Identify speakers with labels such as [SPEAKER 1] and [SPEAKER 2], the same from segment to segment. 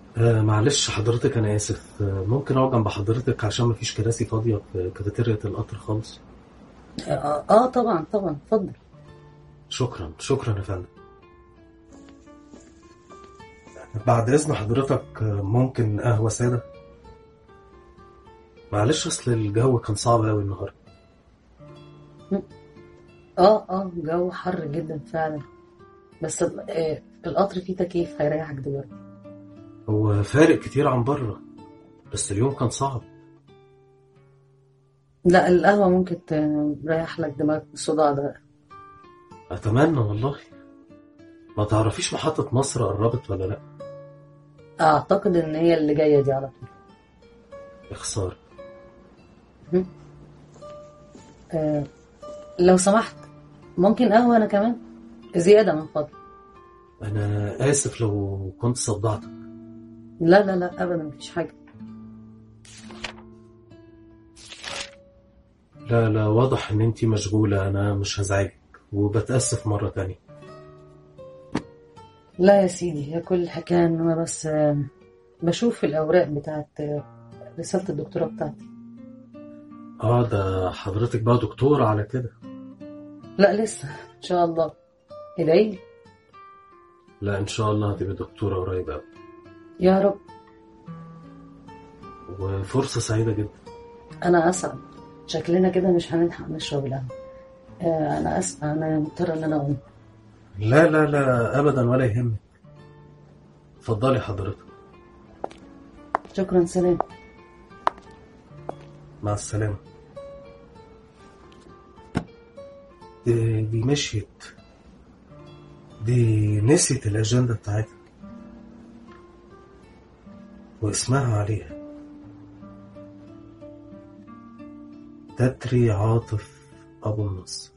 [SPEAKER 1] آه معلش حضرتك أنا آسف آه ممكن أقعد جنب حضرتك عشان مفيش كراسي فاضية في كافيتيريا القطر خالص
[SPEAKER 2] اه, آه طبعا طبعا اتفضل
[SPEAKER 1] شكرا شكرا يا فندم بعد إذن حضرتك آه، ممكن قهوة سادة معلش أصل الجو كان صعب أوي النهاردة
[SPEAKER 2] اه اه جو حر جدا فعلا بس آه القطر فيه تكييف هيريحك دلوقتي
[SPEAKER 1] هو فارق كتير عن بره بس اليوم كان صعب
[SPEAKER 2] لا القهوة ممكن تريح لك دماغك من الصداع ده
[SPEAKER 1] أتمنى والله ما تعرفيش محطة مصر قربت ولا لأ
[SPEAKER 2] اعتقد ان هي اللي جاية دي على طول
[SPEAKER 1] يا خسارة
[SPEAKER 2] آه لو سمحت ممكن قهوة انا كمان زيادة من فضلك
[SPEAKER 1] أنا آسف لو كنت صدعتك
[SPEAKER 2] لا لا لا ابدا مفيش حاجة
[SPEAKER 1] لا لا واضح إن أنتي مشغولة أنا مش هزعجك وبتأسف مرة تانية
[SPEAKER 2] لا يا سيدي هي كل الحكاية ان انا بس آه، بشوف الاوراق بتاعت آه، رسالة الدكتوراه بتاعتي
[SPEAKER 1] آه ده حضرتك بقى دكتورة على كده
[SPEAKER 2] لا لسه ان شاء الله ادعي لي.
[SPEAKER 1] لا إن شاء الله هتبقى دكتورة قريب أوي
[SPEAKER 2] يا رب
[SPEAKER 1] وفرصة سعيدة جدا
[SPEAKER 2] انا اسعد شكلنا كده مش هنلحق نشرب القهوة آه، انا اسف انا مضطرة ان انا اقوم
[SPEAKER 1] لا لا لا أبدا ولا يهمك اتفضلي حضرتك
[SPEAKER 2] شكرا سلام
[SPEAKER 1] مع السلامة دي, دي مشيت دي نسيت الأجندة بتاعتها واسمها عليها تتري عاطف أبو النصر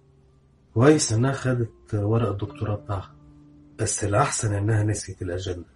[SPEAKER 1] كويس إنها خدت ورق الدكتوراه بتاعها بس الأحسن إنها نسيت الأجندة